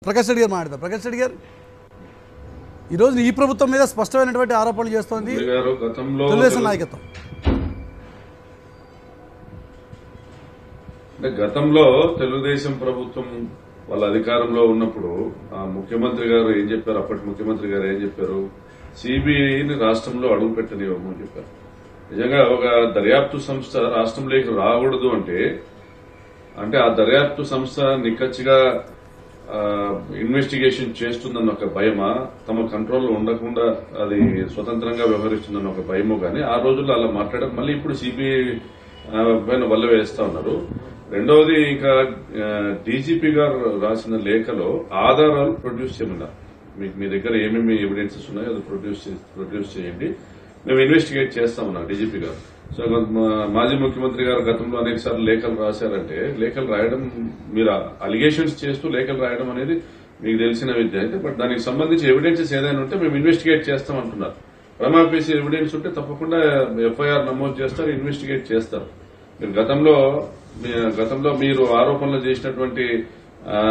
ప్రకాష్ రెడ్డి గారు మాట్లాడతారు ప్రకాష్ రెడ్డి గారు ఈరోజు ఈ ప్రభుత్వం మీద స్పష్టమైనటువంటి ఆరోపణలు చేస్తోంది మురళి గారు గతంలో తెలుగుదేశం నాయకత్వం అంటే గతంలో తెలుగుదేశం ప్రభుత్వం వాళ్ళ అధికారంలో ఉన్నప్పుడు ఆ ముఖ్యమంత్రి గారు ఏం చెప్పారు అప్పటి ముఖ్యమంత్రి గారు ఏం చెప్పారు సిబిఐని రాష్ట్రంలో అడుగు పెట్టనివ్వము అని చెప్పారు నిజంగా ఒక దర్యాప్తు సంస్థ రాష్ట్రంలోకి రాకూడదు అంటే అంటే ఆ దర్యాప్తు సంస్థ నిక్కచ్చిగా ఇన్వెస్టిగేషన్ చేస్తుందన్న ఒక భయమా తమ కంట్రోల్లో ఉండకుండా అది స్వతంత్రంగా వ్యవహరిస్తుందన్న ఒక భయమో కానీ ఆ రోజుల్లో అలా మాట్లాడడం మళ్ళీ ఇప్పుడు సిబిఐ పైన వల్ల వేస్తా ఉన్నారు రెండవది ఇంకా డీజీపీ గారు రాసిన లేఖలో ఆధారాలు ప్రొడ్యూస్ చేయమన్నారు మీకు మీ దగ్గర ఏమేమి ఎవిడెన్సెస్ ఉన్నాయో అది ప్రొడ్యూస్ చే- ప్రొడ్యూస్ చేయండి మేము ఇన్వెస్టిగేట్ చేస్తామన్నారు డీజీపీ గారు సో మా- మాజీ ముఖ్యమంత్రి గారు గతంలో అనేక సార్లు లేఖలు రాశారంటే లేఖలు రాయడం మీరు అలిగేషన్స్ చేస్తూ లేఖలు రాయడం అనేది మీకు తెలిసిన విద్య అయితే బట్ దానికి సంబంధించి ఎవిడెన్సెస్ ఏదైనా ఉంటే మేము ఇన్వెస్టిగేట్ చేస్తాం అంటున్నారు ప్రమాపేసి ఎవిడెన్స్ ఉంటే తప్పకుండా ఎఫ్ఐఆర్ నమోదు చేస్తారు ఇన్వెస్టిగేట్ చేస్తారు మీరు గతంలో మీ- గతంలో మీరు ఆరోపణలు చేసినటువంటి ఆ,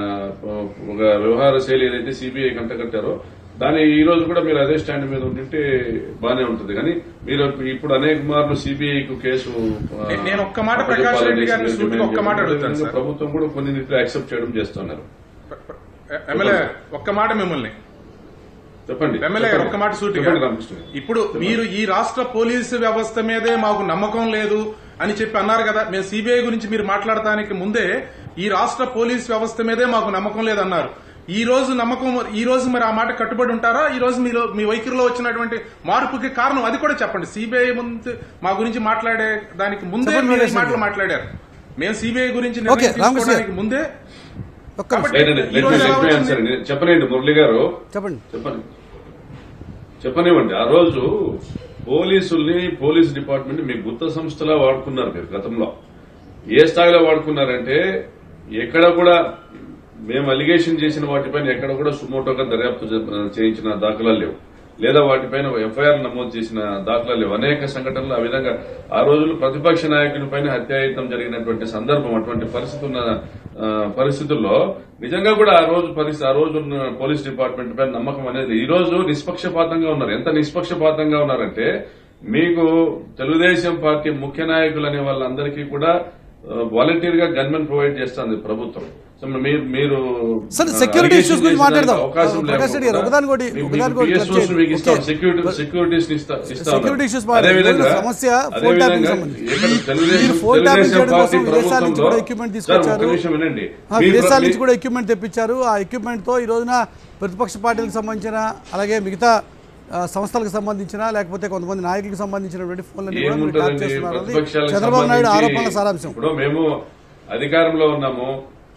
ఒక వ్యవహార శైలి ఏదైతే సిబిఐ కంటకట్టారో దాని ఈ రోజు కూడా మీరు అదే స్టాండ్ మీద ఉంటుంటే బానే ఉంటుంది కానీ మీరు ఇప్పుడు అనేక మార్లు సిబిఐకు కేసు ఆ, నే- నేను ఒక్క మాట ప్రకాష్ రెడ్డి గారిని అప్పచెప్పాలని సూటిగా ఒక్క మాట అడుగుతాను చెప్పి సార్. ప్రభుత్వం కూడా కొన్నింటిలో యాక్సెప్ట్ చేయడం చేస్తున్నారు ఎమ్మెల్యే ఒక్క మాట మిమ్మల్ని చెప్పండి ఎమ్మెల్యే గారు ఒక్క మాట సూటిగా చెప్పండి రామకృష్ణ గారు. ఇప్పుడు మీరు ఈ రాష్ట్ర పోలీసు వ్యవస్థ మీదే మాకు నమ్మకం లేదు అని చెప్పి అన్నారు కదా మేము సిబిఐ గురించి మీరు మాట్లాడటానికి ముందే ఈ రాష్ట్ర పోలీస్ వ్యవస్థ మీదే మాకు నమ్మకం లేదన్నారు ఈ రోజు నమ్మకం ఈ రోజు మరి ఆ మాట కట్టుబడి ఉంటారా ఈ రోజు మీరు మీ వైఖరిలో వచ్చినటువంటి మార్పుకి కారణం అది కూడా చెప్పండి సిబిఐ ముందు మా గురించి మాట్లాడే దానికి ముందే చెప్పండి మీరు ఈ వీరేష్ మాటలు రెడ్డి. మాట్లాడారు మేము సిబిఐ గురించి ఓకే, నిర్ణయం రామకృష్ణ గారు. తీసుకోవడానికి ముందే ఒక్క నిమిషం. కాబట్టి లేదండి, ఈ let me- రోజు ఎలా let me వచ్చింది? answer. నేను చెప్పనండి మురళి గారు చెప్పండి చెప్పండి చెప్పనివ్వండి ఆ రోజు పోలీసుల్ని పోలీస్ డిపార్ట్మెంట్ మీ గుత్త సంస్థలా వాడుకున్నారు మీరు గతంలో ఏ స్థాయిలో వాడుకున్నారంటే ఎక్కడ కూడా మేము అలిగేషన్ చేసిన వాటిపైన ఎక్కడ కూడా సుమోటోగా దర్యాప్తు చే- చేయించిన దాఖలాలు లేవు లేదా వాటిపైన ఎఫ్ఐఆర్ నమోదు చేసిన దాఖలాలు లేవు అనేక సంఘటనలు ఆ విధంగా ఆ రోజుల్లో ప్రతిపక్ష నాయకుని పైన హత్యాయుతం జరిగినటువంటి సందర్భం అటువంటి పరిస్థితి ఉన్న ఆ, పరిస్థితుల్లో నిజంగా కూడా ఆ రోజు పరిస్థితి ఆ రోజు ఉన్న పోలీస్ డిపార్ట్మెంట్ పైన నమ్మకం అనేది ఈ రోజు నిష్పక్షపాతంగా ఉన్నారు ఎంత నిష్పక్షపాతంగా ఉన్నారంటే మీకు తెలుగుదేశం పార్టీ ముఖ్య నాయకులు అనే వాళ్ళందరికీ కూడా వాలంటీర్ గా గన్మెన్ ప్రొవైడ్ చేస్తుంది ప్రభుత్వం సో మీరు మీరు సరే, ఆ, security allegation issues గురించి చేసిన మాట్లాడదాం. అవకాశం ప్రకాష్ రెడ్డి గారు, లేకుండా ఒకదానికొకటి- మీకు- ఒకదానికొకటి మీకు touch PSOs చేయండి. మీకు ఇస్తాం ఓకే. సెక్యూరిటీ సెక్యూరిటీస్ ఇస్తా ఇస్తా Security issues ఉన్నాం. మాట్లాడండి. అదేవిధంగా సమస్య phone tapping అదేవిధంగా సంబంధించి. ఇక్కడ తెలుగుదేశం మీరు phone tapping తెలుగుదేశం చేయడం పార్టీ కోసం విదేశాల నుంచి ప్రభుత్వంలో కూడా equipment సార్, ఒక్క తీసుకొచ్చారు. నిమిషం వినండి ఆ, మీరు- విదేశాల నుంచి మీ- కూడా ఎక్విప్మెంట్ తెప్పించారు ఆ ఎక్విప్మెంట్ తో ఈ రోజున ప్రతిపక్ష పార్టీలకు సంబంధించిన అలాగే మిగతా ఆ, సంస్థలకు సంబంధించిన లేకపోతే కొంతమంది నాయకులకు సంబంధించినటువంటి ఫోన్లను కూడా మీరు ట్యాప్ ఏముంటుందండి చేస్తున్నారు అది ప్రతిపక్షాలకు చంద్రబాబు నాయుడు సంబంధించి ఆరోపణల సారాంశం ఇప్పుడు మేము అధికారంలో ఉన్నాము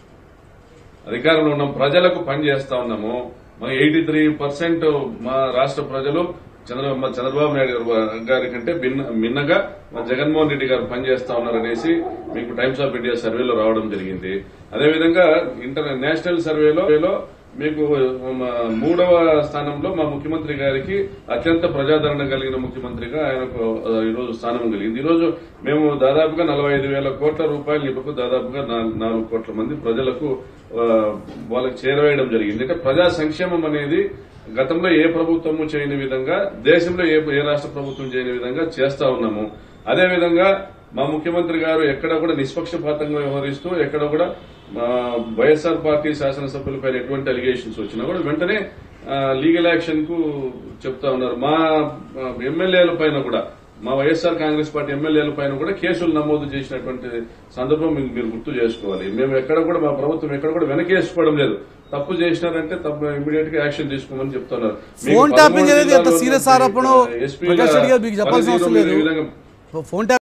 అధికారంలో ఉన్నాం ప్రజలకు పని చేస్తా ఉన్నాము మా ఎయిటీ త్రీ పర్సెంట్ మా రాష్ట్ర ప్రజలు చంద్రబాబు మా చంద్రబాబు నాయుడు గారు గారి కంటే భిన్న మిన్నగా మా జగన్మోహన్ రెడ్డి గారు పనిచేస్తా ఉన్నారనేసి మీకు టైమ్స్ ఆఫ్ ఇండియా సర్వేలో రావడం జరిగింది అదేవిధంగా ఇంటర్ నేషనల్ సర్వేలో సర్వేలో మీకు మా మూడవ స్థానంలో మా ముఖ్యమంత్రి గారికి అత్యంత ప్రజాదరణ కలిగిన ముఖ్యమంత్రిగా ఆయనకు ఆ, ఈరోజు స్థానం కలిగింది ఈరోజు మేము దాదాపుగా నలభై ఐదు వేల కోట్ల రూపాయలు నిపుకు దాదాపుగా నాలుగు నాలుగు కోట్ల మంది ప్రజలకు ఆ, వాళ్ళకి చేరవేయడం జరిగింది అంటే ప్రజా సంక్షేమం అనేది గతంలో ఏ ప్రభుత్వము చేయని విధంగా దేశంలో ఏ ఏ రాష్ట్ర ప్రభుత్వం చేయని విధంగా చేస్తా ఉన్నాము అదేవిధంగా మా ముఖ్యమంత్రి గారు ఎక్కడ కూడా నిష్పక్షపాతంగా వ్యవహరిస్తూ ఎక్కడ కూడా మా వైఎస్ఆర్ పార్టీ శాసనసభ్యులపై ఎటువంటి అలిగేషన్స్ వచ్చినా కూడా వెంటనే లీగల్ యాక్షన్ కు చెప్తా ఉన్నారు మా ఎమ్మెల్యేల పైన కూడా మా వైఎస్ఆర్ కాంగ్రెస్ పార్టీ ఎమ్మెల్యేల పైన కూడా కేసులు నమోదు చేసినటువంటి సందర్భం మీకు మీరు గుర్తు చేసుకోవాలి మేము ఎక్కడ కూడా మా ప్రభుత్వం ఎక్కడ కూడా వెనకేసుకోవడం లేదు తప్పు చేసినారంటే తప్పు ఇమీడియట్ గా యాక్షన్ తీసుకోమని చెప్తున్నారు మీకు ఫోన్ ట్యాపింగ్ పదమూడు అనేది ఎంత జిల్లాల్లో సీరియస్ ఉన్నటువంటి, ఆరోపణ ఆ, SP ప్రకాష్ రెడ్డి గారు మీకు చెప్పాల్సిన పనితీరు అవసరం మీద లేదు ఈ విధంగా ఫోన్ ట్యాప్